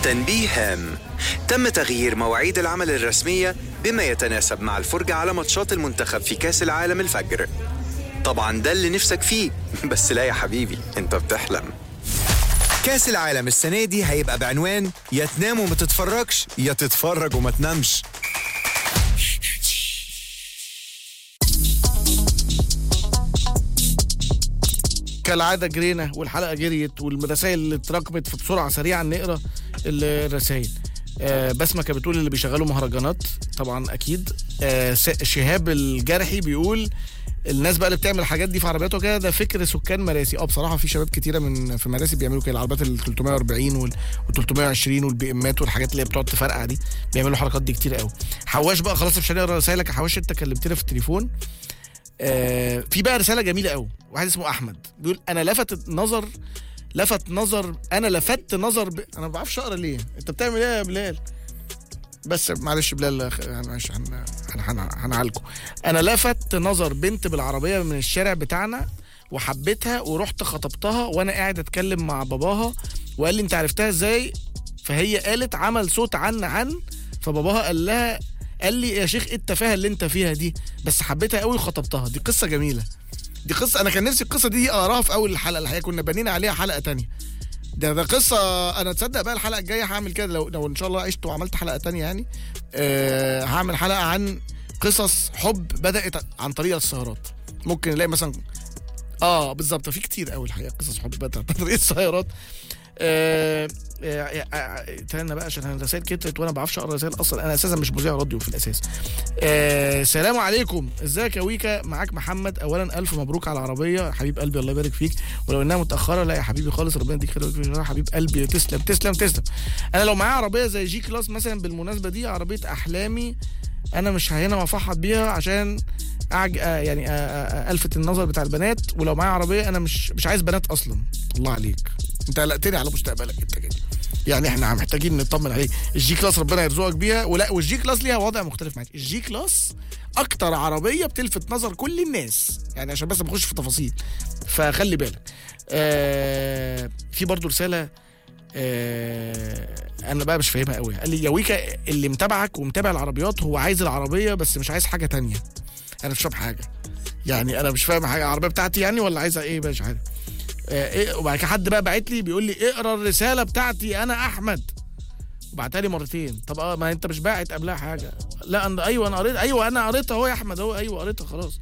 تنبيه هام تم تغيير مواعيد العمل الرسمية بما يتناسب مع الفرجة على ماتشات المنتخب في كأس العالم الفجر طبعا ده اللي نفسك فيه بس لا يا حبيبي انت بتحلم كاس العالم السنة دي هيبقى بعنوان يا تنام وما تتفرجش يا تتفرج وما تنامش كالعادة جرينا والحلقة جريت والرسائل اللي اتراكمت فبسرعة سريعا نقرا الرسائل آه بسمة كانت بتقول اللي بيشغلوا مهرجانات طبعا أكيد آه س- شهاب الجرحي بيقول الناس بقى اللي بتعمل الحاجات دي في عربياتها كده ده فكر سكان مراسي اه بصراحه في شباب كتيره من في مراسي بيعملوا كده العربيات ال 340 وال 320 والبي امات والحاجات اللي هي بتقعد تفرقع دي بيعملوا الحركات دي كتير قوي حواش بقى خلاص مش هنقرا رسائلك يا حواش انت كلمتنا في التليفون آه في بقى رساله جميله قوي واحد اسمه احمد بيقول انا لفت نظر لفت نظر انا لفت نظر ب... انا ما بعرفش اقرا ليه انت بتعمل ايه يا بلال بس معلش بلال خ- معلش هن- هن- هن- هنعالجه انا لفت نظر بنت بالعربيه من الشارع بتاعنا وحبيتها ورحت خطبتها وانا قاعد اتكلم مع باباها وقال لي انت عرفتها ازاي فهي قالت عمل صوت عن عن فباباها قال لها قال لي يا شيخ ايه التفاهه اللي انت فيها دي بس حبيتها قوي وخطبتها دي قصه جميله دي قصه انا كان نفسي القصه دي اقراها في اول الحلقه الحقيقه كنا بنينا عليها حلقه تانية ده ده قصه انا تصدق بقى الحلقه الجايه هعمل كده لو لو ان شاء الله عشت وعملت حلقه تانية يعني أه هعمل حلقه عن قصص حب بدات عن طريق السهرات ممكن نلاقي مثلا اه بالظبط في كتير قوي الحقيقه قصص حب بدات عن طريق السيارات آه، آه، آه، استنى بقى عشان الرسائل كترت وانا ما بعرفش اقرا رسائل اصلا انا اساسا مش مذيع راديو في الاساس آه، سلام عليكم ازيك يا ويكا معاك محمد اولا الف مبروك على العربيه حبيب قلبي الله يبارك فيك ولو انها متاخره لا يا حبيبي خالص ربنا يديك خير ويكفيك شر. حبيب قلبي تسلم تسلم تسلم انا لو معايا عربيه زي جي كلاس مثلا بالمناسبه دي عربيه احلامي انا مش هنا وافحط بيها عشان أعج... آه يعني آه آه الفت النظر بتاع البنات ولو معايا عربيه انا مش مش عايز بنات اصلا الله عليك انت قلقتني على مستقبلك انت كده يعني احنا محتاجين نطمن عليه الجي كلاس ربنا يرزقك بيها ولا والجي كلاس ليها وضع مختلف معاك الجي كلاس اكتر عربيه بتلفت نظر كل الناس يعني عشان بس بخش في تفاصيل فخلي بالك آه في برضو رساله آه انا بقى مش فاهمها قوي قال لي يا ويكا اللي متابعك ومتابع العربيات هو عايز العربيه بس مش عايز حاجه تانية انا مش فاهم حاجه يعني انا مش فاهم حاجه العربيه بتاعتي يعني ولا عايزه ايه مش عارف آه إيه وبعد كده حد بقى بعت لي بيقول لي اقرا الرساله بتاعتي انا احمد وبعتها لي مرتين طب اه ما انت مش باعت قبلها حاجه لا أنا ايوه انا قريت ايوه انا قريتها اهو يا احمد اهو ايوه قريتها خلاص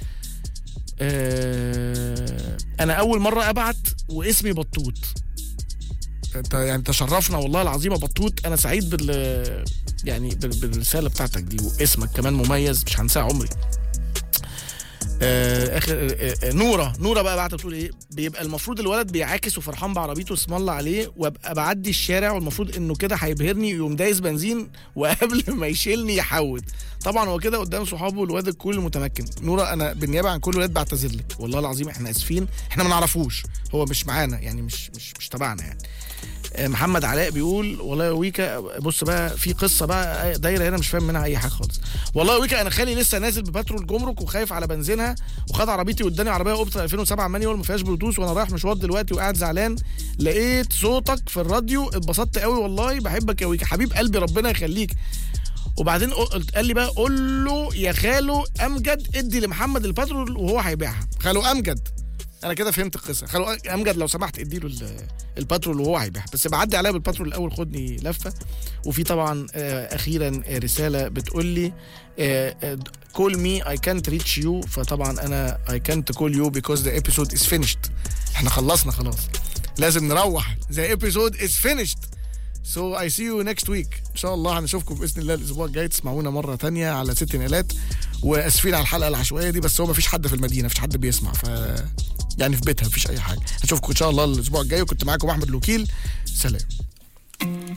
آه انا اول مره ابعت واسمي بطوط انت يعني تشرفنا والله العظيم يا بطوط انا سعيد بال يعني بال- بالرساله بتاعتك دي واسمك كمان مميز مش هنساه عمري آه اخر آه آه نوره نوره بقى بعت بتقول ايه بيبقى المفروض الولد بيعاكس وفرحان بعربيته اسم الله عليه وابقى بعدي الشارع والمفروض انه كده هيبهرني يقوم دايس بنزين وقبل ما يشيلني يحود طبعا هو كده قدام صحابه الواد الكل متمكن نوره انا بالنيابه عن كل ولاد بعتذر لك والله العظيم احنا اسفين احنا ما نعرفوش هو مش معانا يعني مش مش مش تبعنا يعني آه، محمد علاء بيقول والله يا ويكا بص بقى في قصه بقى دايره هنا مش فاهم منها اي حاجه خالص والله يا ويكا انا خالي لسه نازل ببترول جمرك وخايف على بنزينها وخد عربيتي واداني عربيه اوبترا 2007 مانيوال ما فيهاش بلوتوث وانا رايح مشوار دلوقتي وقاعد زعلان لقيت صوتك في الراديو اتبسطت قوي والله بحبك يا ويكا حبيب قلبي ربنا يخليك وبعدين قلت قال لي بقى قول له يا خاله امجد ادي لمحمد البترول وهو هيبيعها خاله امجد انا كده فهمت القصه خلو امجد لو سمحت ادي له الباترول وهو هيبيع بس بعدي عليا بالباترول الاول خدني لفه وفي طبعا آه اخيرا آه، رساله بتقول لي كول مي اي كانت ريتش يو فطبعا انا اي كانت كول يو بيكوز ذا episode از finished احنا خلصنا خلاص لازم نروح ذا episode از finished سو اي سي يو نيكست ويك ان شاء الله هنشوفكم باذن الله الاسبوع الجاي تسمعونا مره تانية على ست نقلات واسفين على الحلقه العشوائيه دي بس هو مفيش حد في المدينه مفيش حد بيسمع ف يعني في بيتها مفيش اي حاجه هشوفكم ان شاء الله الاسبوع الجاي وكنت معاكم احمد الوكيل سلام